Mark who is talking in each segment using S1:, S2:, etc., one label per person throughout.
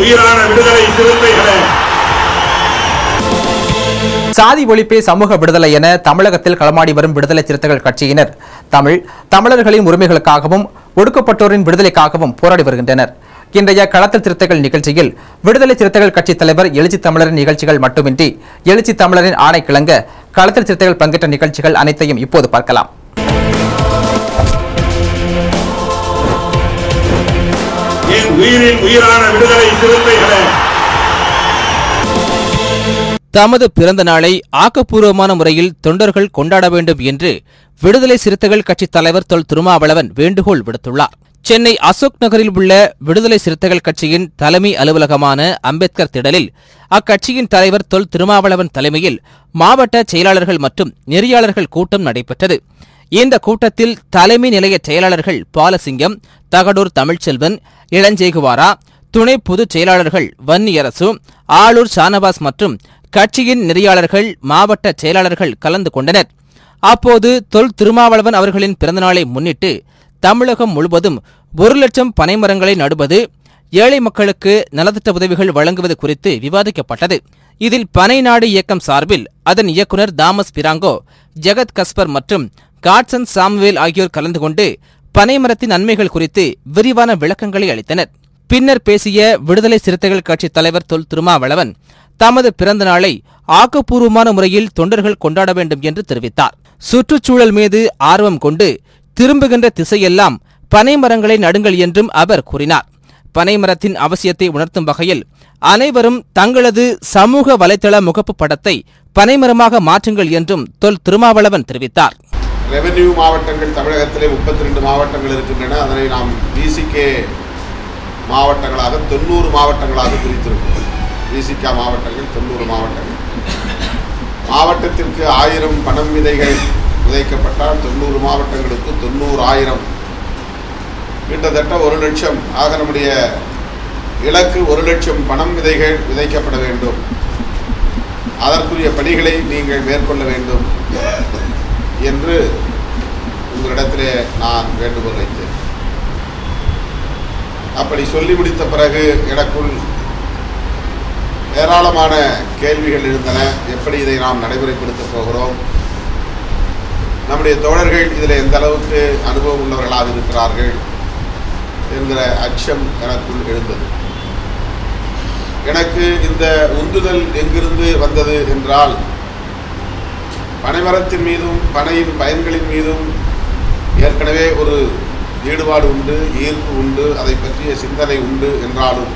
S1: உயிரான விடுதலை சிறுத்தைகளே
S2: சாதி ஒழிப்பே சமூக விடுதலை என தமிழகத்தில் களமாடி வரும் விடுதலை சிறுத்தைகள் கட்சியினர் தமிழ் தமிழர்களின் உரிமைகளுக்காகவும் ஒடுக்கப்பட்டோரின் விடுதலைக்காகவும் போராடி வருகின்றனர் இன்றைய களத்தில் சிறுத்தைகள் நிகழ்ச்சியில் விடுதலை சிறுத்தைகள் கட்சி தலைவர் எழுச்சி தமிழரின் நிகழ்ச்சிகள் மட்டுமின்றி எழுச்சி தமிழரின் ஆணை கிளங்க களத்தில் சிறுத்தைகள் பங்கேற்ற நிகழ்ச்சிகள் அனைத்தையும் இப்போது பார்க்கலாம்
S1: என் உயிரின் உயிரான விடுதலை சிறுத்தைகளே
S3: தமது பிறந்த நாளை ஆக்கப்பூர்வமான முறையில் தொண்டர்கள் கொண்டாட வேண்டும் என்று விடுதலை சிறுத்தைகள் கட்சித் தலைவர் தொல் திருமாவளவன் வேண்டுகோள் விடுத்துள்ளார் சென்னை அசோக் நகரில் உள்ள விடுதலை சிறுத்தைகள் கட்சியின் தலைமை அலுவலகமான அம்பேத்கர் திடலில் அக்கட்சியின் தலைவர் தொல் திருமாவளவன் தலைமையில் மாவட்ட செயலாளர்கள் மற்றும் நெறியாளர்கள் கூட்டம் நடைபெற்றது இந்த கூட்டத்தில் தலைமை நிலைய செயலாளர்கள் பாலசிங்கம் தகடூர் தமிழ்ச்செல்வன் இளஞ்சேகுவாரா துணை பொதுச் செயலாளர்கள் வன்னியரசு ஆளூர் ஷானவாஸ் மற்றும் கட்சியின் நெறியாளர்கள் மாவட்ட செயலாளர்கள் கலந்து கொண்டனர் அப்போது தொல் திருமாவளவன் அவர்களின் பிறந்தநாளை முன்னிட்டு தமிழகம் முழுவதும் ஒரு லட்சம் பனைமரங்களை நடுவது ஏழை மக்களுக்கு நலத்திட்ட உதவிகள் வழங்குவது குறித்து விவாதிக்கப்பட்டது இதில் பனை நாடு இயக்கம் சார்பில் அதன் இயக்குனர் தாமஸ் பிராங்கோ ஜெகத் கஸ்பர் மற்றும் காட்சன் சாமுவேல் ஆகியோர் கலந்து கொண்டு பனைமரத்தின் நன்மைகள் குறித்து விரிவான விளக்கங்களை அளித்தனர் பின்னர் பேசிய விடுதலை சிறுத்தைகள் கட்சித் தலைவர் தொல் திருமாவளவன் தமது பிறந்த நாளை ஆக்கப்பூர்வமான முறையில் தொண்டர்கள் கொண்டாட வேண்டும் என்று தெரிவித்தார் சுற்றுச்சூழல் மீது ஆர்வம் கொண்டு திரும்புகின்ற திசையெல்லாம் பனை மரங்களை நடுங்கள் என்றும் அவர் கூறினார் பனைமரத்தின் அவசியத்தை உணர்த்தும் வகையில் அனைவரும் தங்களது சமூக வலைதள முகப்பு படத்தை பனைமரமாக மாற்றுங்கள் என்றும் தொல் திருமாவளவன் தெரிவித்தார்
S4: ரெவென்யூ மாவட்டங்கள் தமிழகத்திலே முப்பத்தி ரெண்டு மாவட்டங்கள் இருக்கின்றன அதனை நாம் பிசிகே மாவட்டங்களாக தொண்ணூறு மாவட்டங்களாக பிரித்திருக்கிறோம் பிசிகா மாவட்டங்கள் தொண்ணூறு மாவட்டங்கள் மாவட்டத்திற்கு ஆயிரம் பணம் விதைகள் விதைக்கப்பட்டால் தொண்ணூறு மாவட்டங்களுக்கு தொண்ணூறு ஆயிரம் கிட்டத்தட்ட ஒரு லட்சம் ஆக நம்முடைய இலக்கு ஒரு லட்சம் பணம் விதைகள் விதைக்கப்பட வேண்டும் அதற்குரிய பணிகளை நீங்கள் மேற்கொள்ள வேண்டும் என்று உங்களிடத்திலே நான் வேண்டுகோள் வைத்தேன் அப்படி சொல்லி முடித்த பிறகு எனக்குள் ஏராளமான கேள்விகள் இருந்தன எப்படி இதை நாம் நடைமுறைப்படுத்தப் போகிறோம் நம்முடைய தோழர்கள் இதில் எந்த அளவுக்கு அனுபவம் உள்ளவர்களாக இருக்கிறார்கள் என்கிற அச்சம் எனக்குள் எழுந்தது எனக்கு இந்த உந்துதல் எங்கிருந்து வந்தது என்றால் பனைமரத்தின் மீதும் பனையின் பயன்களின் மீதும் ஏற்கனவே ஒரு ஈடுபாடு உண்டு ஈர்ப்பு உண்டு அதை பற்றிய சிந்தனை உண்டு என்றாலும்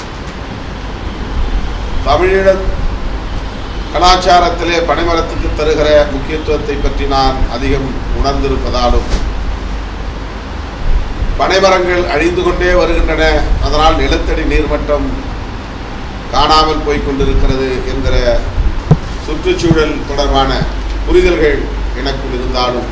S4: தமிழீழ கலாச்சாரத்திலே பனைமரத்துக்கு தருகிற முக்கியத்துவத்தை பற்றி நான் அதிகம் உணர்ந்திருப்பதாலும் பனைமரங்கள் அழிந்து கொண்டே வருகின்றன அதனால் நிலத்தடி நீர்மட்டம் காணாமல் போய்க் கொண்டிருக்கிறது என்கிற சுற்றுச்சூழல் தொடர்பான புரிதல்கள் எனக்குள் இருந்தாலும்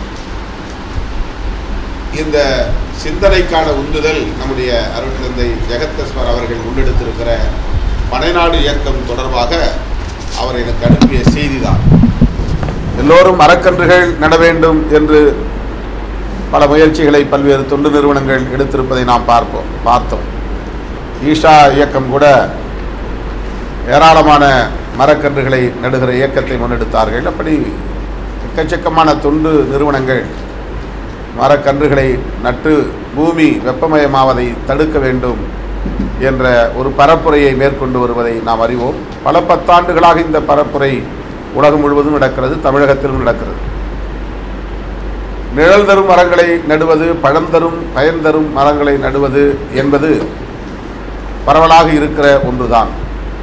S4: இந்த சிந்தனைக்கான உந்துதல் நம்முடைய அருட்தந்தை ஜெகத்கஸ்வர் அவர்கள் முன்னெடுத்திருக்கிற பனைநாடு இயக்கம் தொடர்பாக அவர் எனக்கு அனுப்பிய செய்திதான் எல்லோரும் மரக்கன்றுகள் நட வேண்டும் என்று பல முயற்சிகளை பல்வேறு தொண்டு நிறுவனங்கள் எடுத்திருப்பதை நாம் பார்ப்போம் பார்த்தோம் ஈஷா இயக்கம் கூட ஏராளமான மரக்கன்றுகளை நடுகிற இயக்கத்தை முன்னெடுத்தார்கள் அப்படி எக்கச்சக்கமான தொண்டு நிறுவனங்கள் மரக்கன்றுகளை நட்டு பூமி வெப்பமயமாவதை தடுக்க வேண்டும் என்ற ஒரு பரப்புரையை மேற்கொண்டு வருவதை நாம் அறிவோம் பல பத்தாண்டுகளாக இந்த பரப்புரை உலகம் முழுவதும் நடக்கிறது தமிழகத்திலும் நடக்கிறது நிழல் தரும் மரங்களை நடுவது பழம் தரும் பயன் தரும் மரங்களை நடுவது என்பது பரவலாக இருக்கிற ஒன்றுதான்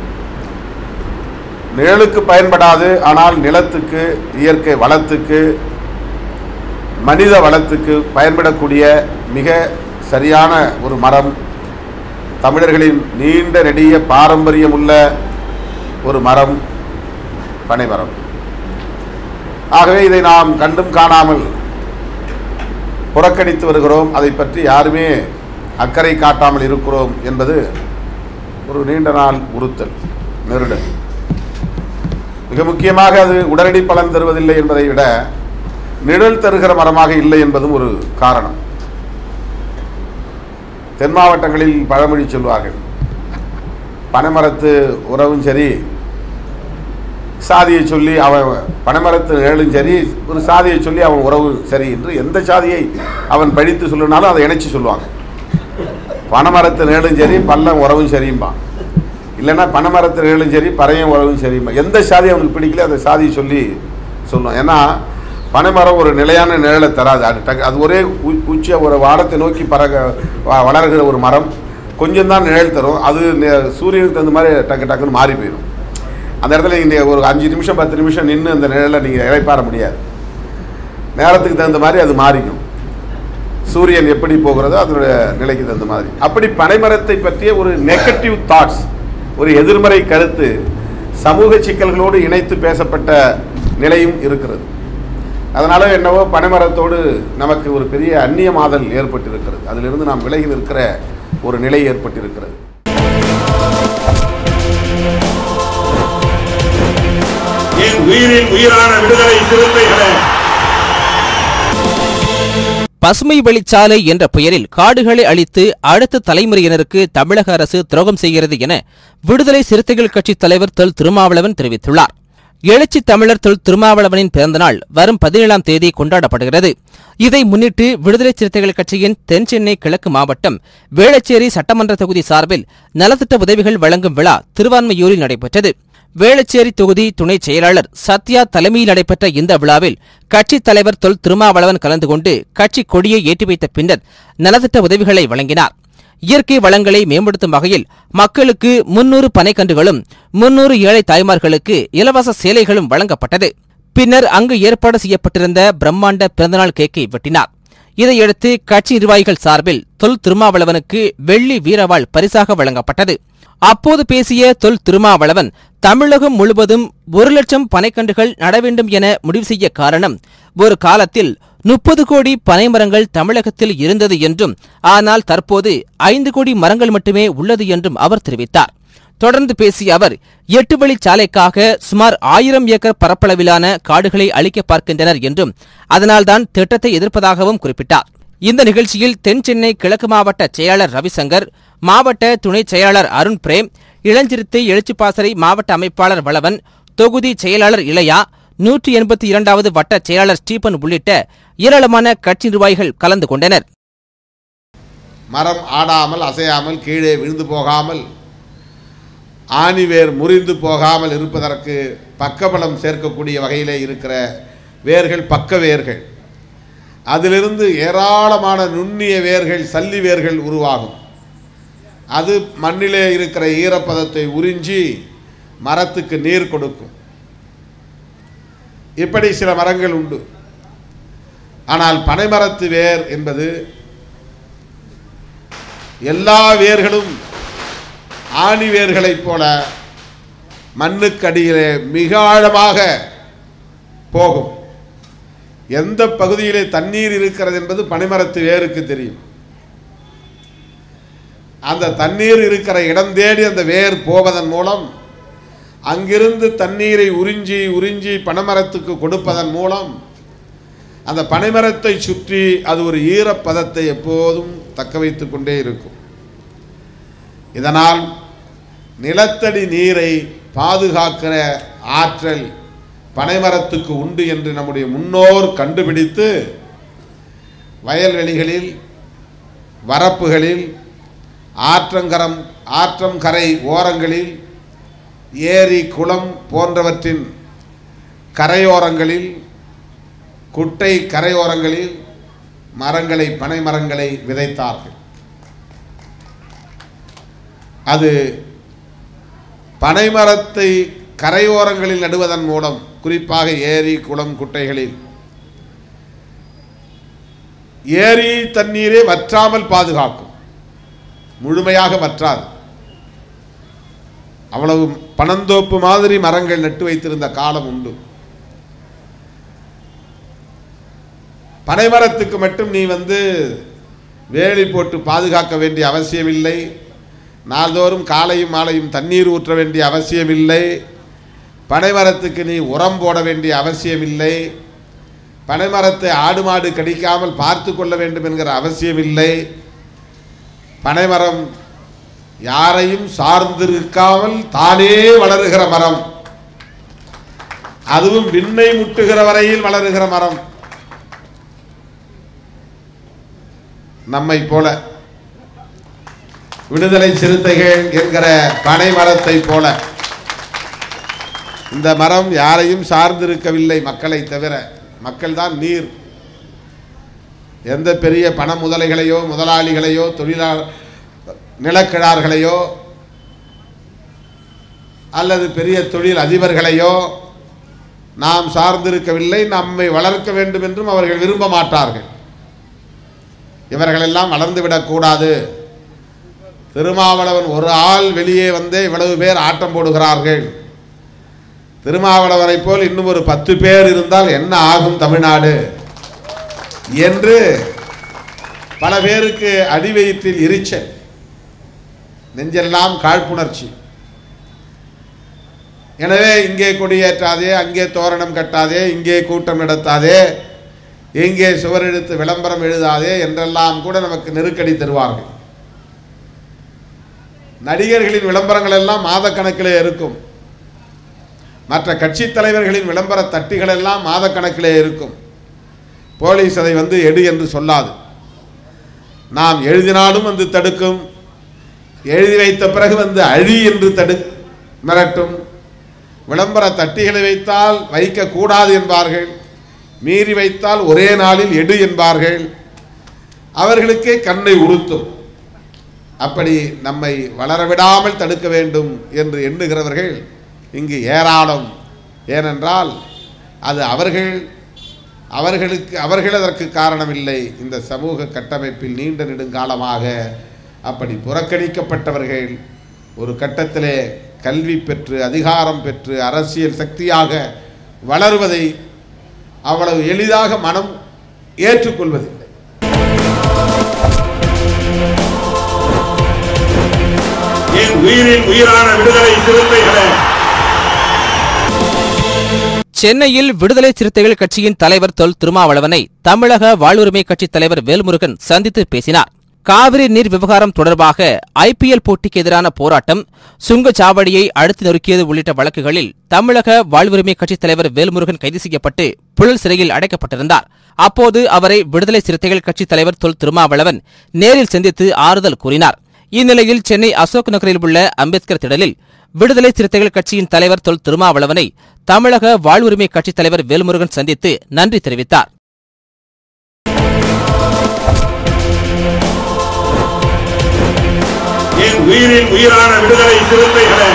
S4: நிழலுக்கு பயன்படாது ஆனால் நிலத்துக்கு இயற்கை வளத்துக்கு மனித வளத்துக்கு பயன்படக்கூடிய மிக சரியான ஒரு மரம் தமிழர்களின் நீண்ட நெடிய பாரம்பரியம் உள்ள ஒரு மரம் பனைமரம் ஆகவே இதை நாம் கண்டும் காணாமல் புறக்கணித்து வருகிறோம் அதை பற்றி யாருமே அக்கறை காட்டாமல் இருக்கிறோம் என்பது ஒரு நீண்ட நாள் உறுத்தல் நெருடல் மிக முக்கியமாக அது உடனடி பலன் தருவதில்லை என்பதை விட நிழல் தருகிற மரமாக இல்லை என்பதும் ஒரு காரணம் தென் மாவட்டங்களில் பழமொழி சொல்வார்கள் பனைமரத்து உறவும் சரி சாதியை சொல்லி அவன் பனைமரத்து நிழலும் சரி ஒரு சாதியை சொல்லி அவன் உறவு சரி என்று எந்த சாதியை அவன் படித்து சொல்லினாலும் அதை இணைச்சு சொல்லுவாங்க பனைமரத்து நிழலும் சரி பள்ளம் உறவும் சரிம்பான் இல்லைன்னா பனைமரத்து நிழலும் சரி பறையும் உறவும் சரிம்மா எந்த சாதி அவனுக்கு பிடிக்கல அந்த சாதியை சொல்லி சொல்லுவான் ஏன்னா பனைமரம் ஒரு நிலையான நிழலை தராது அது டக்கு அது ஒரே உ- உச்சிய ஒரு வாரத்தை நோக்கி பறக வ- வளர்கிற ஒரு மரம் கொஞ்சம் தான் நிழல் தரும் அது நெ- சூரியனுக்கு தகுந்த மாதிரி டக்கு டக்குன்னு மாறி போயிடும் அந்த இடத்துல நீங்கள் ஒரு அஞ்சு நிமிஷம் பத்து நிமிஷம் நின்று அந்த நிழலை நீங்கள் இழைப்பார முடியாது நேரத்துக்கு தகுந்த மாதிரி அது மாறிக்கும் சூரியன் எப்படி போகிறதோ அதனுடைய நிலைக்கு தகுந்த மாதிரி அப்படி பனைமரத்தை பற்றிய ஒரு நெகட்டிவ் தாட்ஸ் ஒரு எதிர்மறை கருத்து சமூக சிக்கல்களோடு இணைத்து பேசப்பட்ட நிலையும் இருக்கிறது அதனால என்னவோ பனைமரத்தோடு நமக்கு ஒரு பெரிய அந்நியமாதல் ஏற்பட்டிருக்கிறது அதிலிருந்து நாம் விலகி நிற்கிற ஒரு நிலை ஏற்பட்டிருக்கிறது
S1: என் உயிரின் உயிரான விடுதலை சிறுத்தைகளே
S3: பசுமை வழிச்சாலை என்ற பெயரில் காடுகளை அழித்து அடுத்த தலைமுறையினருக்கு தமிழக அரசு துரோகம் செய்கிறது என விடுதலை சிறுத்தைகள் கட்சித் தலைவர் தொல் திருமாவளவன் தெரிவித்துள்ளார் எழுச்சி தமிழர் தொல் திருமாவளவனின் பிறந்தநாள் வரும் பதினேழாம் தேதி கொண்டாடப்படுகிறது இதை முன்னிட்டு விடுதலை சிறுத்தைகள் கட்சியின் தென் சென்னை கிழக்கு மாவட்டம் வேளச்சேரி சட்டமன்ற தொகுதி சார்பில் நலத்திட்ட உதவிகள் வழங்கும் விழா திருவான்மையூரில் நடைபெற்றது வேளச்சேரி தொகுதி துணை செயலாளர் சத்யா தலைமையில் நடைபெற்ற இந்த விழாவில் கட்சித் தலைவர் தொல் திருமாவளவன் கலந்து கொண்டு கட்சி கொடியை ஏற்றி வைத்த பின்னர் நலத்திட்ட உதவிகளை வழங்கினார் இயற்கை வளங்களை மேம்படுத்தும் வகையில் மக்களுக்கு முன்னூறு பனைக்கன்றுகளும் முன்னூறு ஏழை தாய்மார்களுக்கு இலவச சேலைகளும் வழங்கப்பட்டது பின்னர் அங்கு ஏற்பாடு செய்யப்பட்டிருந்த பிரம்மாண்ட பிறந்தநாள் கேக்கை வெட்டினார் இதையடுத்து கட்சி நிர்வாகிகள் சார்பில் தொல் திருமாவளவனுக்கு வெள்ளி வீரவாள் பரிசாக வழங்கப்பட்டது அப்போது பேசிய தொல் திருமாவளவன் தமிழகம் முழுவதும் ஒரு லட்சம் பனைக்கன்றுகள் நட வேண்டும் என முடிவு செய்ய காரணம் ஒரு காலத்தில் முப்பது கோடி பனைமரங்கள் தமிழகத்தில் இருந்தது என்றும் ஆனால் தற்போது ஐந்து கோடி மரங்கள் மட்டுமே உள்ளது என்றும் அவர் தெரிவித்தார் தொடர்ந்து பேசிய அவர் எட்டு வழிச் சாலைக்காக சுமார் ஆயிரம் ஏக்கர் பரப்பளவிலான காடுகளை அழிக்க பார்க்கின்றனர் என்றும் அதனால்தான் திட்டத்தை எதிர்ப்பதாகவும் குறிப்பிட்டார் இந்த நிகழ்ச்சியில் தென் சென்னை கிழக்கு மாவட்ட செயலாளர் ரவிசங்கர் மாவட்ட துணை செயலாளர் அருண் பிரேம் இளஞ்சிறுத்தை எழுச்சிப்பாசறை மாவட்ட அமைப்பாளர் வளவன் தொகுதி செயலாளர் இளையா நூற்றி எண்பத்தி இரண்டாவது வட்ட செயலாளர் ஸ்டீபன் உள்ளிட்ட ஏராளமான கட்சி நிர்வாகிகள் கலந்து கொண்டனர்
S4: மரம் ஆடாமல் அசையாமல் கீழே விழுந்து போகாமல் ஆணிவேர் முறிந்து போகாமல் இருப்பதற்கு பக்கபலம் சேர்க்கக்கூடிய வகையிலே இருக்கிற வேர்கள் பக்க வேர்கள் அதிலிருந்து ஏராளமான நுண்ணிய வேர்கள் சல்லி வேர்கள் உருவாகும் அது மண்ணிலே இருக்கிற ஈரப்பதத்தை உறிஞ்சி மரத்துக்கு நீர் கொடுக்கும் இப்படி சில மரங்கள் உண்டு ஆனால் பனைமரத்து வேர் என்பது எல்லா வேர்களும் ஆணி வேர்களைப் போல மண்ணுக்கடியிலே மிக ஆழமாக போகும் எந்த பகுதியிலே தண்ணீர் இருக்கிறது என்பது பனைமரத்து வேருக்கு தெரியும் அந்த தண்ணீர் இருக்கிற இடம் தேடி அந்த வேர் போவதன் மூலம் அங்கிருந்து தண்ணீரை உறிஞ்சி உறிஞ்சி பனைமரத்துக்கு கொடுப்பதன் மூலம் அந்த பனைமரத்தை சுற்றி அது ஒரு ஈரப்பதத்தை எப்போதும் தக்க வைத்துக் கொண்டே இருக்கும் இதனால் நிலத்தடி நீரை பாதுகாக்கிற ஆற்றல் பனைமரத்துக்கு உண்டு என்று நம்முடைய முன்னோர் கண்டுபிடித்து வயல்வெளிகளில் வரப்புகளில் ஆற்றங்கரம் ஆற்றம் கரை ஓரங்களில் ஏரி குளம் போன்றவற்றின் கரையோரங்களில் குட்டை கரையோரங்களில் மரங்களை பனை மரங்களை விதைத்தார்கள் அது பனைமரத்தை கரையோரங்களில் நடுவதன் மூலம் குறிப்பாக ஏரி குளம் குட்டைகளில் ஏரி தண்ணீரே வற்றாமல் பாதுகாக்கும் முழுமையாக வற்றாது அவ்வளவு பனந்தோப்பு மாதிரி மரங்கள் நட்டு வைத்திருந்த காலம் உண்டு பனைமரத்துக்கு மட்டும் நீ வந்து வேலி போட்டு பாதுகாக்க வேண்டிய அவசியமில்லை நாள்தோறும் காலையும் மாலையும் தண்ணீர் ஊற்ற வேண்டிய அவசியமில்லை பனைமரத்துக்கு நீ உரம் போட வேண்டிய அவசியமில்லை பனைமரத்தை ஆடு மாடு கடிக்காமல் பார்த்து கொள்ள வேண்டும் என்கிற அவசியமில்லை பனைமரம் யாரையும் சார்ந்திருக்காமல் தானே வளருகிற மரம் அதுவும் விண்ணை முட்டுகிற வரையில் வளருகிற மரம் நம்மை போல விடுதலை சிறுத்தைகள் என்கிற பனை மரத்தை போல இந்த மரம் யாரையும் சார்ந்திருக்கவில்லை மக்களை தவிர மக்கள் தான் நீர் எந்த பெரிய பண முதலைகளையோ முதலாளிகளையோ தொழிலாளர் நிலக்கிழார்களையோ அல்லது பெரிய தொழில் அதிபர்களையோ நாம் சார்ந்திருக்கவில்லை நம்மை வளர்க்க வேண்டும் என்றும் அவர்கள் விரும்ப மாட்டார்கள் இவர்களெல்லாம் வளர்ந்துவிடக்கூடாது திருமாவளவன் ஒரு ஆள் வெளியே வந்தே இவ்வளவு பேர் ஆட்டம் போடுகிறார்கள் திருமாவளவனைப் போல் இன்னும் ஒரு பத்து பேர் இருந்தால் என்ன ஆகும் தமிழ்நாடு என்று பல பேருக்கு அடிவயிற்றில் எரிச்சல் நெஞ்செல்லாம் காழ்ப்புணர்ச்சி எனவே இங்கே கொடியேற்றாதே அங்கே தோரணம் கட்டாதே இங்கே கூட்டம் நடத்தாதே இங்கே சுவரெழுத்து விளம்பரம் எழுதாதே என்றெல்லாம் கூட நமக்கு நெருக்கடி தருவார்கள் நடிகர்களின் விளம்பரங்கள் எல்லாம் மாதக்கணக்கிலே இருக்கும் மற்ற கட்சித் தலைவர்களின் விளம்பர தட்டிகள் எல்லாம் மாதக்கணக்கிலே இருக்கும் போலீஸ் அதை வந்து எடு என்று சொல்லாது நாம் எழுதினாலும் வந்து தடுக்கும் எழுதி வைத்த பிறகு வந்து அழி என்று தடு மிரட்டும் விளம்பர தட்டிகளை வைத்தால் வைக்கக்கூடாது என்பார்கள் மீறி வைத்தால் ஒரே நாளில் எடு என்பார்கள் அவர்களுக்கே கண்ணை உறுத்தும் அப்படி நம்மை வளரவிடாமல் தடுக்க வேண்டும் என்று எண்ணுகிறவர்கள் இங்கு ஏராளம் ஏனென்றால் அது அவர்கள் அவர்களுக்கு அவர்கள் அதற்கு காரணமில்லை இந்த சமூக கட்டமைப்பில் நீண்ட நெடுங்காலமாக அப்படி புறக்கணிக்கப்பட்டவர்கள் ஒரு கட்டத்திலே கல்வி பெற்று அதிகாரம் பெற்று அரசியல் சக்தியாக வளருவதை அவ்வளவு எளிதாக மனம் ஏற்றுக்கொள்வதில்லை
S1: என் உயிரின் உயிரான விடுதலை சிறுத்தைகளே
S3: சென்னையில் விடுதலை சிறுத்தைகள் கட்சியின் தலைவர் தொல் திருமாவளவனை தமிழக வாழ்வுரிமை கட்சித் தலைவர் வேல்முருகன் சந்தித்து பேசினார் காவிரி நீர் விவகாரம் தொடர்பாக ஐபிஎல் போட்டிக்கு எதிரான போராட்டம் சுங்கச்சாவடியை அழுத்தி நொறுக்கியது உள்ளிட்ட வழக்குகளில் தமிழக வாழ்வுரிமை கட்சித் தலைவர் வேல்முருகன் கைது செய்யப்பட்டு புழல் சிறையில் அடைக்கப்பட்டிருந்தார் அப்போது அவரை விடுதலை சிறுத்தைகள் கட்சித் தலைவர் தொல் திருமாவளவன் நேரில் சந்தித்து ஆறுதல் கூறினார் இந்நிலையில் சென்னை அசோக் நகரில் உள்ள அம்பேத்கர் திடலில் விடுதலை சிறுத்தைகள் கட்சியின் தலைவர் தொல் திருமாவளவனை தமிழக வாழ்வுரிமை கட்சித் தலைவர் வேல்முருகன் சந்தித்து நன்றி தெரிவித்தார்
S1: என் உயிரின் உயிரான விடுதலை சிறுத்தைகளே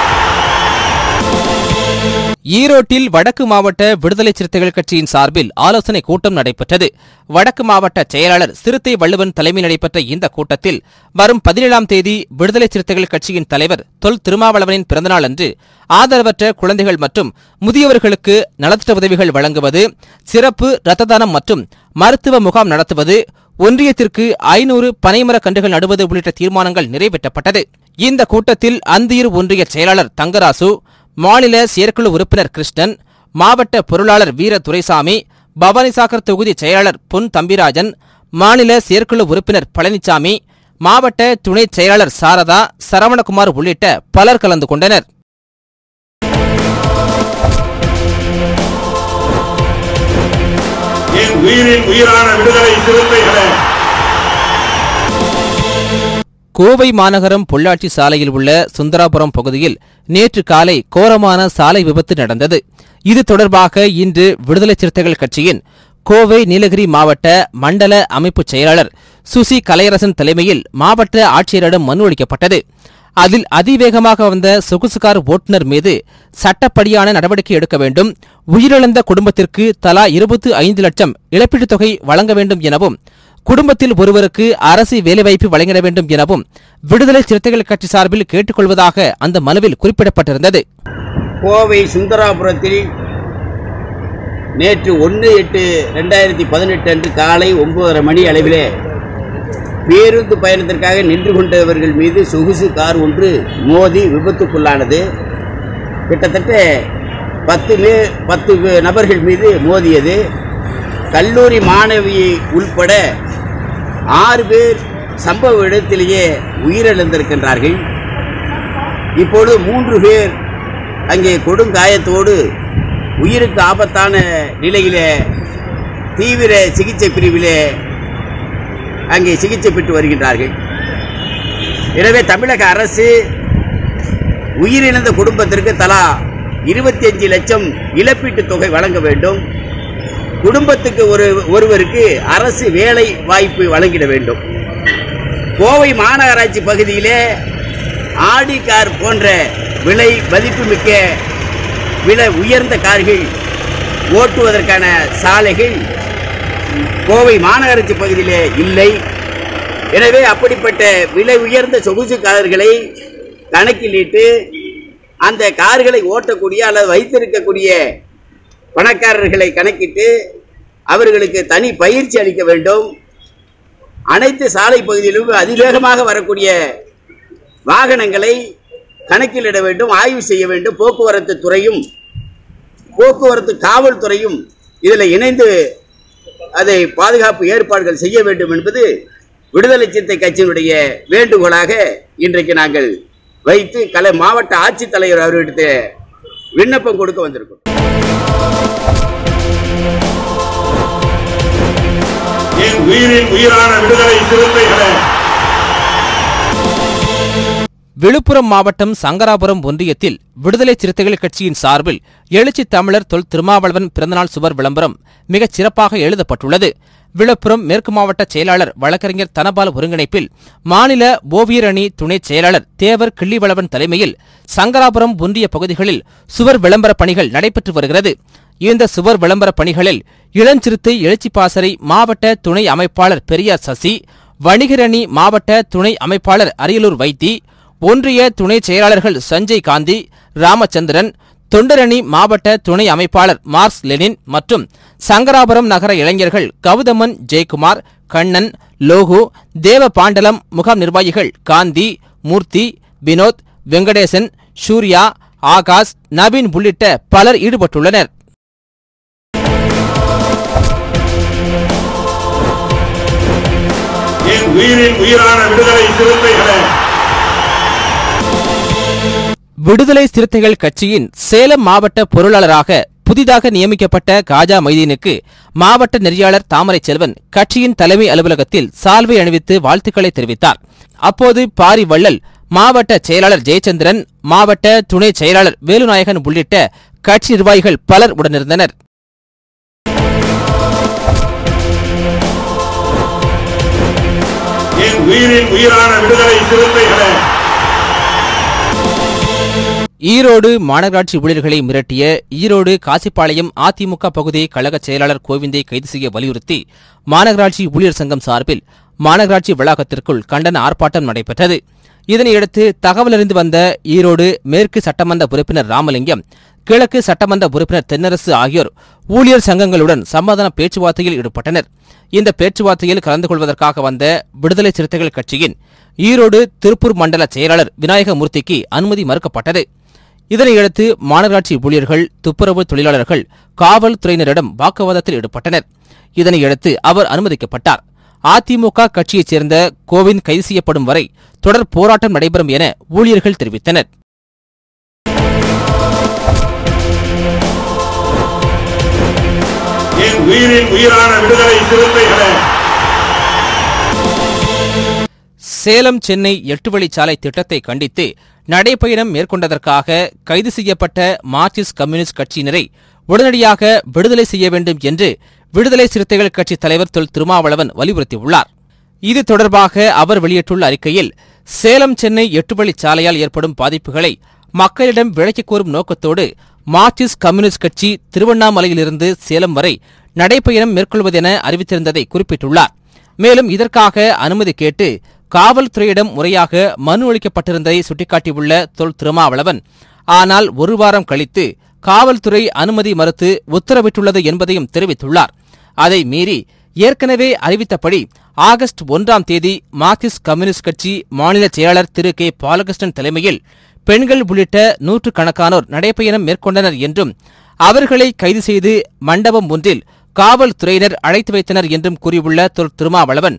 S3: ஈரோட்டில் வடக்கு மாவட்ட விடுதலை சிறுத்தைகள் கட்சியின் சார்பில் ஆலோசனை கூட்டம் நடைபெற்றது வடக்கு மாவட்ட செயலாளர் சிறுத்தை வள்ளுவன் தலைமையில் நடைபெற்ற இந்த கூட்டத்தில் வரும் பதினேழாம் தேதி விடுதலை சிறுத்தைகள் கட்சியின் தலைவர் தொல் திருமாவளவனின் பிறந்தநாள் அன்று ஆதரவற்ற குழந்தைகள் மற்றும் முதியவர்களுக்கு நலத்திட்ட உதவிகள் வழங்குவது சிறப்பு இரத்த தானம் மற்றும் மருத்துவ முகாம் நடத்துவது ஒன்றியத்திற்கு ஐநூறு பனைமர கன்றுகள் நடுவது உள்ளிட்ட தீர்மானங்கள் நிறைவேற்றப்பட்டது இந்த கூட்டத்தில் அந்தியூர் ஒன்றிய செயலாளர் தங்கராசு மாநில செயற்குழு உறுப்பினர் கிருஷ்ணன் மாவட்ட பொருளாளர் வீர துரைசாமி பவானிசாகர் தொகுதி செயலாளர் பொன் தம்பிராஜன் மாநில செயற்குழு உறுப்பினர் பழனிசாமி மாவட்ட துணைச் செயலாளர் சாரதா சரவணகுமார் உள்ளிட்ட பலர் கலந்து கொண்டனர்
S1: என் உயிரின் உயிரான விடுதலை சிறுத்தைகளே
S3: கோவை மாநகரம் பொள்ளாச்சி சாலையில் உள்ள சுந்தராபுரம் பகுதியில் நேற்று காலை கோரமான சாலை விபத்து நடந்தது இது தொடர்பாக இன்று விடுதலை சிறுத்தைகள் கட்சியின் கோவை நீலகிரி மாவட்ட மண்டல அமைப்பு செயலாளர் சுசி கலையரசன் தலைமையில் மாவட்ட ஆட்சியரிடம் மனு அளிக்கப்பட்டது அதில் அதிவேகமாக வந்த சொகுசு கார் ஓட்டுநர் மீது சட்டப்படியான நடவடிக்கை எடுக்க வேண்டும் உயிரிழந்த குடும்பத்திற்கு தலா இருபத்து ஐந்து லட்சம் இழப்பீட்டுத் தொகை வழங்க வேண்டும் எனவும் குடும்பத்தில் ஒருவருக்கு அரசு வேலைவாய்ப்பு வழங்கிட வேண்டும் எனவும் விடுதலை சிறுத்தைகள் கட்சி சார்பில் கேட்டுக்கொள்வதாக அந்த மனுவில் குறிப்பிடப்பட்டிருந்தது
S5: கோவை சுந்தராபுரத்தில் நேற்று ஒன்று எட்டு ரெண்டாயிரத்தி பதினெட்டு அன்று காலை ஒன்பதரை மணி அளவிலே பேருந்து பயணத்திற்காக நின்று கொண்டவர்கள் மீது சொகுசு கார் ஒன்று மோதி விபத்துக்குள்ளானது கிட்டத்தட்ட பத்து மே பத்து வே- நபர்கள் மீது மோதியது கல்லூரி மாணவியை உள்பட ஆறு பேர் சம்பவ இடத்திலேயே உயிரிழந்திருக்கின்றார்கள் இப்பொழுது மூன்று பேர் அங்கே கொடுங்காயத்தோடு உயிருக்கு ஆபத்தான நிலையிலே தீவிர சிகிச்சை பிரிவிலே அங்கே சிகிச்சை பெற்று வருகின்றார்கள் எனவே தமிழக அரசு உயிரிழந்த குடும்பத்திற்கு தலா இருபத்தி அஞ்சு லட்சம் இழப்பீட்டுத் தொகை வழங்க வேண்டும் குடும்பத்துக்கு ஒரு ஒருவருக்கு அரசு வேலை வாய்ப்பு வழங்கிட வேண்டும் கோவை மாநகராட்சி பகுதியிலே ஆடி கார் போன்ற விலை மதிப்புமிக்க விலை உயர்ந்த கார்கள் ஓட்டுவதற்கான சாலைகள் கோவை மாநகராட்சி பகுதியிலே இல்லை எனவே அப்படிப்பட்ட விலை உயர்ந்த சொகுசு கார்களை கணக்கிலிட்டு அந்த கார்களை ஓட்டக்கூடிய அல்லது வைத்திருக்கக்கூடிய பணக்காரர்களை கணக்கிட்டு அவர்களுக்கு தனி பயிற்சி அளிக்க வேண்டும் அனைத்து சாலை பகுதியிலும் அதிவேகமாக வரக்கூடிய வாகனங்களை கணக்கிலிட வேண்டும் ஆய்வு செய்ய வேண்டும் போக்குவரத்து துறையும் போக்குவரத்து காவல்துறையும் இதில் இணைந்து அதை பாதுகாப்பு ஏற்பாடுகள் செய்ய வேண்டும் என்பது விடுதலை சிறுத்தை கட்சியினுடைய வேண்டுகோளாக இன்றைக்கு நாங்கள் வைத்து கலை மாவட்ட ஆட்சித்தலைவர் அவர்களிடத்து விண்ணப்பம் கொடுக்க வந்திருக்கோம்
S1: என் உயிரின் உயிரான விடுதலை சிறுத்தைகளே
S3: விழுப்புரம் மாவட்டம் சங்கராபுரம் ஒன்றியத்தில் விடுதலை சிறுத்தைகள் கட்சியின் சார்பில் எழுச்சி தமிழர் தொல் திருமாவளவன் பிறந்தநாள் சுவர் விளம்பரம் மிகச் சிறப்பாக எழுதப்பட்டுள்ளது விழுப்புரம் மேற்கு மாவட்ட செயலாளர் வழக்கறிஞர் தனபால் ஒருங்கிணைப்பில் மாநில ஓவியர் அணி துணைச் செயலாளர் தேவர் கிள்ளிவளவன் தலைமையில் சங்கராபுரம் ஒன்றிய பகுதிகளில் சுவர் விளம்பர பணிகள் நடைபெற்று வருகிறது இந்த சுவர் விளம்பர பணிகளில் இளஞ்சிறுத்தை எழுச்சி பாசறை மாவட்ட துணை அமைப்பாளர் பெரியார் சசி வணிகரணி மாவட்ட துணை அமைப்பாளர் அரியலூர் வைத்தி ஒன்றிய துணை செயலாளர்கள் சஞ்சய் காந்தி ராமச்சந்திரன் தொண்டரணி மாவட்ட துணை அமைப்பாளர் மார்க்ஸ் லெனின் மற்றும் சங்கராபுரம் நகர இளைஞர்கள் கௌதமன் ஜெயக்குமார் கண்ணன் லோகு தேவபாண்டலம் முகாம் நிர்வாகிகள் காந்தி மூர்த்தி வினோத் வெங்கடேசன் சூர்யா ஆகாஷ் நவீன் உள்ளிட்ட பலர் ஈடுபட்டுள்ளனர்
S1: என் உயிரின் உயிரான விடுதலை சிறுத்தைகளே
S3: விடுதலை சிறுத்தைகள் கட்சியின் சேலம் மாவட்ட பொருளாளராக புதிதாக நியமிக்கப்பட்ட காஜா மைதீனுக்கு மாவட்ட நெறியாளர் தாமரை செல்வன் கட்சியின் தலைமை அலுவலகத்தில் சால்வை அணிவித்து வாழ்த்துக்களை தெரிவித்தார் அப்போது பாரி வள்ளல் மாவட்ட செயலாளர் ஜெயச்சந்திரன் மாவட்ட துணை செயலாளர் வேலுநாயகன் உள்ளிட்ட கட்சி நிர்வாகிகள் பலர் உடனிருந்தனர்
S1: என் உயிரின் உயிரான விடுதலை சிறுத்தைகளே
S3: ஈரோடு மாநகராட்சி ஊழியர்களை மிரட்டிய ஈரோடு காசிப்பாளையம் அதிமுக பகுதி கழக செயலாளர் கோவிந்தை கைது செய்ய வலியுறுத்தி மாநகராட்சி ஊழியர் சங்கம் சார்பில் மாநகராட்சி வளாகத்திற்குள் கண்டன ஆர்ப்பாட்டம் நடைபெற்றது இதனையடுத்து தகவல் அறிந்து வந்த ஈரோடு மேற்கு சட்டமன்ற உறுப்பினர் ராமலிங்கம் கிழக்கு சட்டமன்ற உறுப்பினர் தென்னரசு ஆகியோர் ஊழியர் சங்கங்களுடன் சமாதான பேச்சுவார்த்தையில் ஈடுபட்டனர் இந்த பேச்சுவார்த்தையில் கலந்து கொள்வதற்காக வந்த விடுதலை சிறுத்தைகள் கட்சியின் ஈரோடு திருப்பூர் மண்டல செயலாளர் விநாயகமூர்த்திக்கு அனுமதி மறுக்கப்பட்டது இதனையடுத்து மாநகராட்சி ஊழியர்கள் துப்புரவு தொழிலாளர்கள் காவல்துறையினரிடம் வாக்குவாதத்தில் ஈடுபட்டனர் இதனையடுத்து அவர் அனுமதிக்கப்பட்டார் அதிமுக கட்சியைச் சேர்ந்த கோவிந்த் கைது செய்யப்படும் வரை தொடர் போராட்டம் நடைபெறும் என ஊழியர்கள் தெரிவித்தனர்
S1: என் உயிரின் உயிரான விடுதலை சிறுத்தைகளே
S3: சேலம் சென்னை எட்டு வழிச்சாலை திட்டத்தை கண்டித்து நடைபயணம் மேற்கொண்டதற்காக கைது செய்யப்பட்ட மார்க்சிஸ்ட் கம்யூனிஸ்ட் கட்சியினரை உடனடியாக விடுதலை செய்ய வேண்டும் என்று விடுதலை சிறுத்தைகள் கட்சி தலைவர் தொல் திருமாவளவன் வலியுறுத்தியுள்ளார் இது தொடர்பாக அவர் வெளியிட்டுள்ள அறிக்கையில் சேலம் சென்னை எட்டு வழிச்சாலையால் ஏற்படும் பாதிப்புகளை மக்களிடம் விளக்கிக் கோரும் நோக்கத்தோடு மார்க்சிஸ்ட் கம்யூனிஸ்ட் கட்சி திருவண்ணாமலையிலிருந்து சேலம் வரை நடைபயணம் மேற்கொள்வதென அறிவித்திருந்ததை குறிப்பிட்டுள்ளார் மேலும் இதற்காக அனுமதி கேட்டு காவல்துறையிடம் முறையாக மனு அளிக்கப்பட்டிருந்ததை சுட்டிக்காட்டியுள்ள தொல் திருமாவளவன் ஆனால் ஒரு வாரம் கழித்து காவல்துறை அனுமதி மறுத்து உத்தரவிட்டுள்ளது என்பதையும் தெரிவித்துள்ளார் அதை மீறி ஏற்கனவே அறிவித்தபடி ஆகஸ்ட் ஒன்றாம் தேதி மார்க்சிஸ்ட் கம்யூனிஸ்ட் கட்சி மாநில செயலாளர் திரு கே பாலகிருஷ்ணன் தலைமையில் பெண்கள் உள்ளிட்ட நூற்றுக்கணக்கானோர் நடைபயணம் மேற்கொண்டனர் என்றும் அவர்களை கைது செய்து மண்டபம் ஒன்றில் காவல்துறையினர் அழைத்து வைத்தனர் என்றும் கூறியுள்ள திரு திருமாவளவன்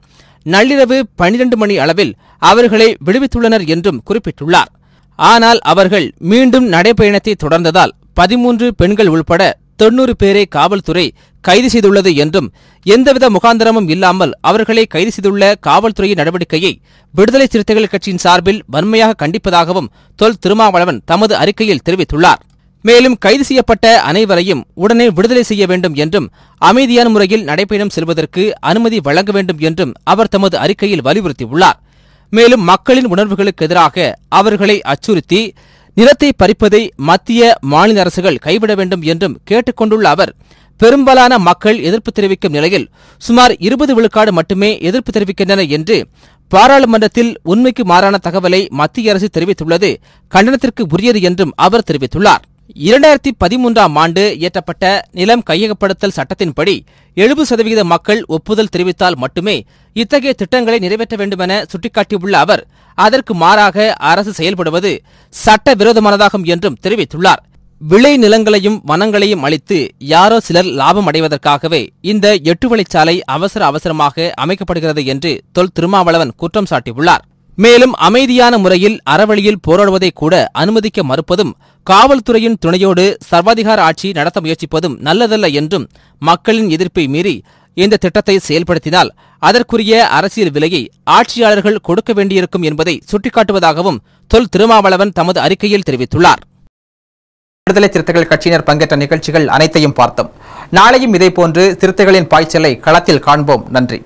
S3: நள்ளிரவு பனிரெண்டு மணி அளவில் அவர்களை விடுவித்துள்ளனர் என்றும் குறிப்பிட்டுள்ளார் ஆனால் அவர்கள் மீண்டும் நடைபயணத்தை தொடர்ந்ததால் பதிமூன்று பெண்கள் உள்பட தொன்னூறு பேரை காவல்துறை கைது செய்துள்ளது என்றும் எந்தவித முகாந்திரமும் இல்லாமல் அவர்களை கைது செய்துள்ள காவல்துறையின் நடவடிக்கையை விடுதலை சிறுத்தைகள் கட்சியின் சார்பில் வன்மையாக கண்டிப்பதாகவும் தொல் திருமாவளவன் தமது அறிக்கையில் தெரிவித்துள்ளார் மேலும் கைது செய்யப்பட்ட அனைவரையும் உடனே விடுதலை செய்ய வேண்டும் என்றும் அமைதியான முறையில் நடைபயணம் செல்வதற்கு அனுமதி வழங்க வேண்டும் என்றும் அவர் தமது அறிக்கையில் வலியுறுத்தியுள்ளார் மேலும் மக்களின் உணர்வுகளுக்கு எதிராக அவர்களை அச்சுறுத்தி நிலத்தை பறிப்பதை மத்திய மாநில அரசுகள் கைவிட வேண்டும் என்றும் கேட்டுக் கொண்டுள்ள அவர் பெரும்பாலான மக்கள் எதிர்ப்பு தெரிவிக்கும் நிலையில் சுமார் இருபது விழுக்காடு மட்டுமே எதிர்ப்பு தெரிவிக்கின்றனர் என்று பாராளுமன்றத்தில் உண்மைக்கு மாறான தகவலை மத்திய அரசு தெரிவித்துள்ளது கண்டனத்திற்கு உரியது என்றும் அவர் தெரிவித்துள்ளார் இரண்டாயிரத்தி பதிமூன்றாம் ஆண்டு இயற்றப்பட்ட நிலம் கையகப்படுத்தல் சட்டத்தின்படி எழுபது சதவிகித மக்கள் ஒப்புதல் தெரிவித்தால் மட்டுமே இத்தகைய திட்டங்களை நிறைவேற்ற வேண்டுமென சுட்டிக்காட்டியுள்ள அவர் அதற்கு மாறாக அரசு செயல்படுவது சட்ட விரோதமானதாகும் என்றும் தெரிவித்துள்ளார் விளை நிலங்களையும் வனங்களையும் அளித்து யாரோ சிலர் லாபம் அடைவதற்காகவே இந்த எட்டு வழிச்சாலை அவசர அவசரமாக அமைக்கப்படுகிறது என்று தொல் திருமாவளவன் குற்றம் சாட்டியுள்ளார் மேலும் அமைதியான முறையில் அறவழியில் போராடுவதை கூட அனுமதிக்க மறுப்பதும் காவல்துறையின் துணையோடு சர்வாதிகார ஆட்சி நடத்த முயற்சிப்பதும் நல்லதல்ல என்றும் மக்களின் எதிர்ப்பை மீறி இந்த திட்டத்தை செயல்படுத்தினால் அதற்குரிய அரசியல் விலையை ஆட்சியாளர்கள் கொடுக்க வேண்டியிருக்கும் என்பதை சுட்டிக்காட்டுவதாகவும் தொல் திருமாவளவன் தமது அறிக்கையில் தெரிவித்துள்ளார்
S2: விடுதலை சிறுத்தைகள் கட்சியினர் பங்கேற்ற நிகழ்ச்சிகள் அனைத்தையும் பார்த்தோம் நாளையும் இதேபோன்று சிறுத்தைகளின் பாய்ச்சலை களத்தில் காண்போம் நன்றி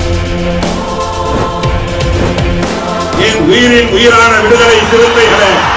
S1: என் உயிரின் உயிரான விடுதலை சிறுத்தைகளே